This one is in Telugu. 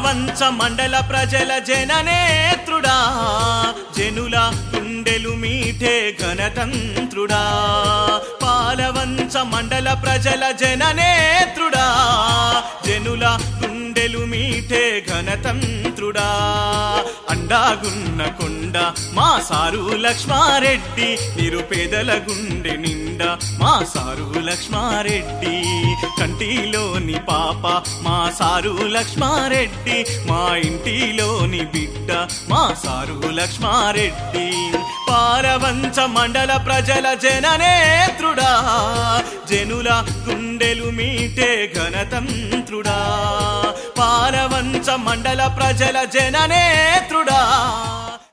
పాలవంచ మండల ప్రజల జననేత్రుడా జనుల గుండెలు మీటే గణతంత్రుడా పాలవంచ మండల ప్రజల జననేత్రుడా జనుల గుండెలు మీటే ఘనతంత్రుడా అండాగున్న కొండ మా సారు లక్ష్మారెడ్డి నిరుపేదల గుండె నిండా మా సారు లక్ష్మారెడ్డి కంటిలోని పాప మా సారు లక్ష్మారెడ్డి మా ఇంటిలోని బిడ్డ మా సారు లక్ష్మారెడ్డి పారవంచ మండల ప్రజల జననేత్రుడా జనుల గుండెలు మీటే ఘనతంత్రుడా పాలవంచ మండల ప్రజల జననేత్రుడా